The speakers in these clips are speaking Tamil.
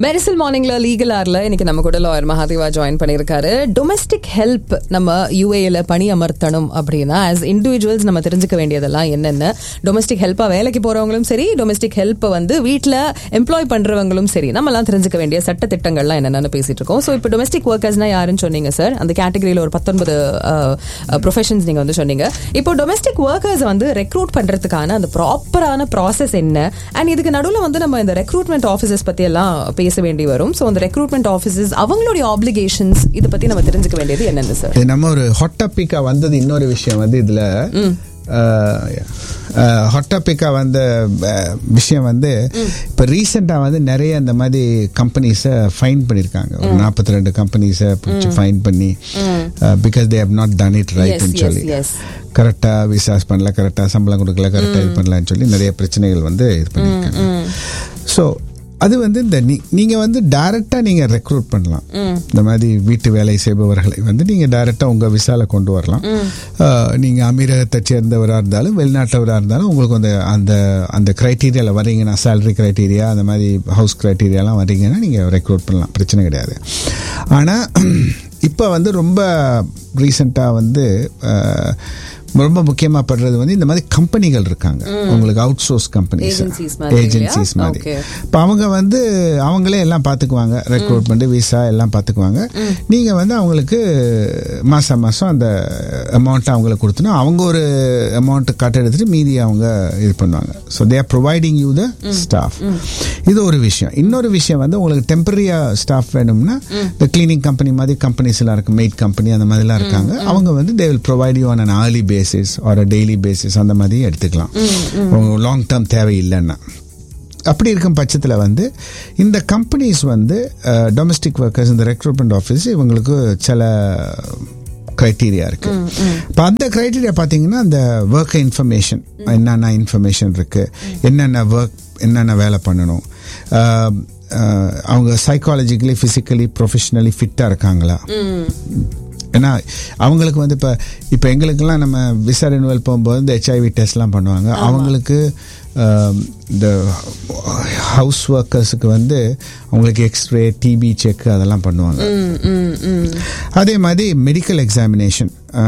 மெரிசல் மார்னிங்ல லீகல் ஆர்ல இன்னைக்கு நம்ம கூட லாயர் மகாதேவா ஜாயின் பண்ணியிருக்காரு டொமஸ்டிக் ஹெல்ப் நம்ம யூஏல பணி அமர்த்தணும் அப்படின்னா ஆஸ் இண்டிவிஜுவல்ஸ் நம்ம தெரிஞ்சுக்க வேண்டியதெல்லாம் என்னென்ன டொமஸ்டிக் ஹெல்ப்பா வேலைக்கு போறவங்களும் சரி டொமஸ்டிக் ஹெல்ப் வந்து வீட்டில் எம்ப்ளாய் பண்றவங்களும் சரி நம்ம எல்லாம் தெரிஞ்சுக்க வேண்டிய சட்ட திட்டங்கள்லாம் என்னென்னு பேசிட்டு இருக்கோம் ஸோ இப்போ டொமஸ்டிக் ஒர்க்கர்ஸ்னா யாருன்னு சொன்னீங்க சார் அந்த கேட்டகரியில் ஒரு பத்தொன்பது ப்ரொஃபஷன்ஸ் நீங்க வந்து சொன்னீங்க இப்போ டொமஸ்டிக் ஒர்க்கர்ஸ் வந்து ரெக்ரூட் பண்றதுக்கான அந்த ப்ராப்பரான ப்ராசஸ் என்ன அண்ட் இதுக்கு நடுவில் வந்து நம்ம இந்த ரெக்ரூட்மெண்ட் ஆஃபீஸர்ஸ் பத்தி எல்லாம் பேச வேண்டி வரும் ஸோ அந்த ரெக்ரூட்மெண்ட் ஆஃபீஸர்ஸ் அவங்களுடைய ஆப்ளிகேஷன்ஸ் இதை பத்தி நம்ம தெரிஞ்சுக்க வேண்டியது என்னென்ன சார் இது நம்ம ஒரு ஹாட் டாபிக்கா வந்தது இன்னொரு விஷயம் வந்து இதுல ஹாட் டாபிக்கா வந்த அஹ், விஷயம் வந்து இப்போ ரீசெண்டாக வந்து நிறைய இந்த மாதிரி கம்பெனிஸை ஃபைன் பண்ணியிருக்காங்க ஒரு நாற்பத்தி ரெண்டு கம்பெனிஸை பிடிச்சி ஃபைன் பண்ணி because they have not done it Yes, ரைட்னு yes, சொல்லி yes. கரெக்டாக விசாஸ் பண்ணல கரெக்டாக சம்பளம் கொடுக்கல கரெக்டாக இது பண்ணலன்னு சொல்லி நிறைய பிரச்சனைகள் வந்து இது பண்ணியிருக்காங்க ஸோ அது வந்து இந்த நீ நீங்கள் வந்து டைரெக்டாக நீங்கள் ரெக்ரூட் பண்ணலாம் இந்த மாதிரி வீட்டு வேலை செய்பவர்களை வந்து நீங்கள் டைரெக்டாக உங்கள் விசால கொண்டு வரலாம் நீங்கள் அமீரகத்தை சேர்ந்தவராக இருந்தாலும் வெளிநாட்டவராக இருந்தாலும் உங்களுக்கு அந்த அந்த அந்த க்ரைட்டீரியாவில் வரீங்கன்னா சேலரி க்ரைட்டீரியா அந்த மாதிரி ஹவுஸ் க்ரைட்டீரியாலாம் வரீங்கன்னா நீங்கள் ரெக்ரூட் பண்ணலாம் பிரச்சனை கிடையாது ஆனால் இப்போ வந்து ரொம்ப ரீசெண்டாக வந்து அஹ், ரொம்ப முக்கியமாக படுறது வந்து இந்த மாதிரி கம்பெனிகள் இருக்காங்க உங்களுக்கு அவுட் சோர்ஸ் கம்பெனிஸ் Agencies மாதிரி இல்லையா? ஏஜென்சிஸ் மாதிரி Okay. இப்போ அவங்க வந்து அவங்களே எல்லாம் பார்த்துக்குவாங்க ரெக்ரூட்மெண்ட் விசா எல்லாம் பார்த்துக்குவாங்க நீங்கள் வந்து அவங்களுக்கு மாதம் மாதம் அந்த அமௌண்ட்டை அவங்களுக்கு கொடுத்தனா அவங்க ஒரு அமௌண்ட் கட்ட எடுத்துட்டு மீதி அவங்க இது பண்ணுவாங்க so they are providing you the staff இது ஒரு விஷயம் இன்னொரு விஷயம் வந்து உங்களுக்கு டெம்பரரியாக ஸ்டாஃப் வேணும்னா இந்த கிளீனிங் கம்பெனி மாதிரி கம்பெனிஸ் எல்லாம் இருக்கு மெய்ட் கம்பெனி அந்த மாதிரிலாம் இருக்காங்க அவங்க வந்து they will provide you on an hourly basis or daily basis அந்த மாதிரி எடுத்துக்கலாம் லாங் டேர்ம் தேவையில்லைன்னா அப்படி இருக்கும் பட்சத்தில் வந்து இந்த கம்பெனிஸ் வந்து டொமஸ்டிக் ஒர்க்கர்ஸ் இந்த ரெக்ரூட்மெண்ட் ஆஃபீஸ் இவங்களுக்கு சில க்ரைட்டீரியா இருக்கு இப்போ அந்த க்ரைட்டீரியா பார்த்தீங்கன்னா அந்த ஒர்க் இன்ஃபர்மேஷன் என்னென்ன இன்ஃபர்மேஷன் இருக்கு என்னென்ன ஒர்க் என்னென்ன வேலை பண்ணணும் அஹ், அஹ், அவங்க சைக்காலஜிக்கலி ஃபிசிக்கலி ப்ரொஃபஷனலி ஃபிட்டாக இருக்காங்களா ஏன்னா அவங்களுக்கு வந்து இப்போ இப்போ எங்களுக்கெல்லாம் நம்ம விசா ரெனுவல் போகும்போது இந்த ஹெச்ஐவி டெஸ்ட்லாம் பண்ணுவாங்க அவங்களுக்கு ஆம், இந்த ஹவுஸ் ஒர்க்கர்ஸுக்கு வந்து அவங்களுக்கு எக்ஸ்ரே டிபி செக் அதெல்லாம் பண்ணுவாங்க அதே மாதிரி மெடிக்கல் எக்ஸாமினேஷன்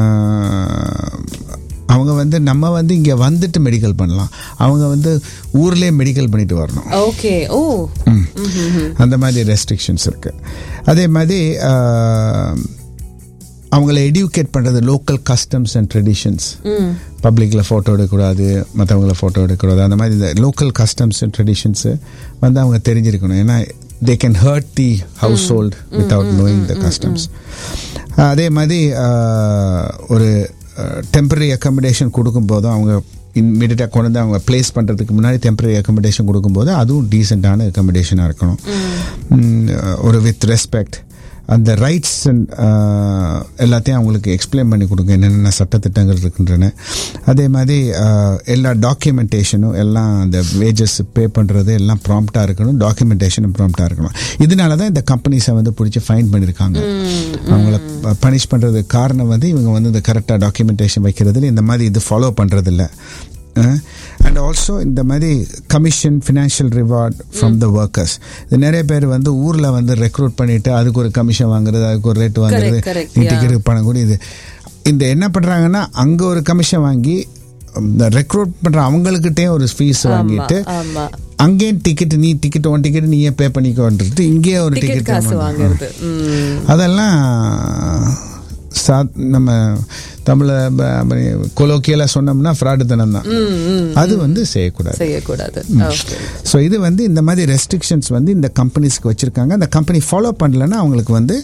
அவங்க வந்து நம்ம வந்து இங்கே வந்துட்டு மெடிக்கல் பண்ணலாம் அவங்க வந்து ஊர்லேயே மெடிக்கல் பண்ணிட்டு வரணும் ஓகே ஓ அந்த மாதிரி ரெஸ்ட்ரிக்ஷன்ஸ் இருக்கு அதே மாதிரி ஆஹ், அவங்கள எடுக்கேட் பண்ணுறது லோக்கல் கஸ்டம்ஸ் அண்ட் ட்ரெடிஷன்ஸ் பப்ளிக்கில் ஃபோட்டோ எடுக்கக்கூடாது மற்றவங்கள ஃபோட்டோ எடுக்கக்கூடாது அந்த மாதிரி இந்த லோக்கல் கஸ்டம்ஸ் அண்ட் ட்ரெடிஷன்ஸு வந்து அவங்க தெரிஞ்சிருக்கணும் ஏன்னா they can hurt the household without knowing the customs அதே மாதிரி ஆஹ், ஒரு டெம்பரரி அக்கமடேஷன் கொடுக்கும்போதும் அவங்க இம்மிடியட்டாக கொண்டு வந்து அவங்க ப்ளேஸ் பண்ணுறதுக்கு முன்னாடி டெம்பரரி அக்கமடேஷன் கொடுக்கும்போது அதுவும் டீசெண்டான அக்கமடேஷனாக இருக்கணும் உம், ஒரு வித் ரெஸ்பெக்ட் அந்த ரைட்ஸ் எல்லாத்தையும் அவங்களுக்கு எக்ஸ்பிளைன் பண்ணி கொடுங்க என்னென்ன சட்டத்திட்டங்கள் இருக்கின்றன அதே மாதிரி ஆஹ், எல்லா டாக்குமெண்டேஷனும் எல்லாம் அந்த வேஜஸ் பே பண்ணுறது எல்லாம் ப்ராம்ப்டாக இருக்கணும் டாக்குமெண்டேஷனும் ப்ராம்ப்டாக இருக்கணும் இதனால தான் இந்த கம்பெனிஸை வந்து பிடிச்சி ஃபைன் பண்ணியிருக்காங்க அவங்கள பனிஷ் பண்ணுறதுக்கு காரணம் வந்து இவங்க வந்து இந்த கரெக்டாக டாக்குமெண்டேஷன் வைக்கிறதுல இந்த மாதிரி இது ஃபாலோ பண்ணுறதில்ல அண்ட் ஆல்சோ இந்த மாதிரி commission financial reward from the workers இது நிறைய பேர் வந்து ஊரில் வந்து ரெக்ரூட் பண்ணிட்டு அதுக்கு ஒரு கமிஷன் வாங்குறது அதுக்கு ஒரு ரேட் வாங்குறது correct, நீ yeah. டிக்கெட் பணம் கூட இது இந்த என்ன பண்ணுறாங்கன்னா அங்கே ஒரு கமிஷன் வாங்கி இந்த ரெக்ரூட் பண்ணுற அவங்கக்கிட்டே ஒரு ஃபீஸ் வாங்கிட்டு ஆமா அங்கேயும் டிக்கெட் நீ டிக்கெட் ஒன் டிக்கெட் நீயே பே பண்ணிக்கோன்றது இங்கேயே ஒரு டிக்கெட் டிக்கெட் காசு வாங்குறது ம். அதெல்லாம் சா நம்ம தமிழ கொலோக்கியலாக சொன்னோம்னா ஃப்ராடுத்தனம் தான் அது வந்து செய்யக்கூடாது செய்யக்கூடாது ஓகே ஸோ இது வந்து இந்த மாதிரி ரெஸ்ட்ரிக்ஷன்ஸ் வந்து இந்த கம்பெனிஸ்க்கு வச்சுருக்காங்க அந்த கம்பெனி ஃபாலோ பண்ணலன்னா அவங்களுக்கு வந்து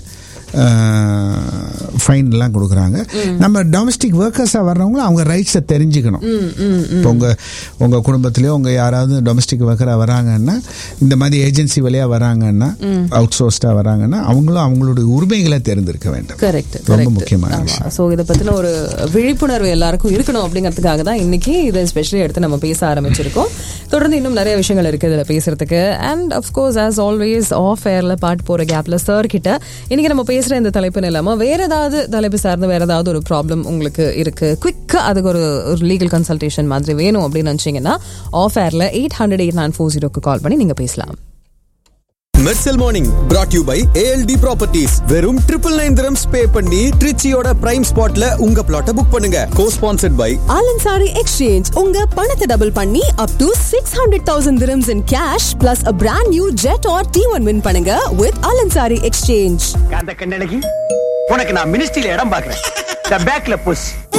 ஃபைன்லாம் கொடுக்குறாங்க நம்ம டொமஸ்டிக் ஒர்க்கர்ஸாக வர்றவங்களும் அவங்க ரைட்ஸை தெரிஞ்சுக்கணும் இப்போ உங்கள் உங்கள் குடும்பத்திலேயோ உங்கள் யாராவது டொமஸ்டிக் ஒர்க்கராக வராங்கன்னா இந்த மாதிரி ஏஜென்சி வழியாக வராங்கன்னா அவுட் சோர்ஸ்டாக வராங்கன்னா அவங்களும் அவங்களுடைய உரிமைகளை தேர்ந்தெடுக்க வேண்டும் கரெக்ட் ரொம்ப முக்கியமான விஷயம் ஸோ இதை பத்தின ஒரு விழிப்புணர்வு எல்லாருக்கும் இருக்கணும் அப்படிங்கிறதுக்காக தான் இன்னைக்கு இதை ஸ்பெஷலி எடுத்து நம்ம பேச ஆரம்பிச்சிருக்கோம் தொடர்ந்து இன்னும் நிறைய விஷயங்கள் இருக்கு இதுல பேசுறதுக்கு and of course as always off ஏர்ல பாட்டு போற கேப்ல சார் கிட்ட இன்னைக்கு நம்ம பேசுற இந்த தலைப்புன்னு இல்லாம வேற ஏதாவது தலைப்பு சார்ந்த வேற ஏதாவது ஒரு ப்ராப்ளம் உங்களுக்கு இருக்கு குவிக்கா அதுக்கு ஒரு ஒரு லீகல் கன்சல்டேஷன் மாதிரி வேணும் அப்படின்னு நினைச்சீங்கன்னா ஆஃப் ஏர்ல eight hundred eight nine four ஜீரோக்கு கால் பண்ணி நீங்க பேசலாம் Mersal morning brought you by ALT properties வெறும் ட்ரிபிள் நைன் திரம்ஸ் பே பண்ணி ட்ரிச்சியோட பிரைம் ஸ்பாட்ல உங்க பிளாட்டை புக் பண்ணுங்க co sponsored by Al Ansari exchange உங்க பணத்தை டபுள் பண்ணி up to six hundred thousand dirhams in cash plus a brand new Jetour T one win பண்ணுங்க வித் ஆலன்சாரி எக்ஸ்சேஞ்ச் அந்த கண்ணழகி உனக்கு நான் மினிஸ்ட்ரியில இடம் பாக்குறேன் த பேக்ல புஷ்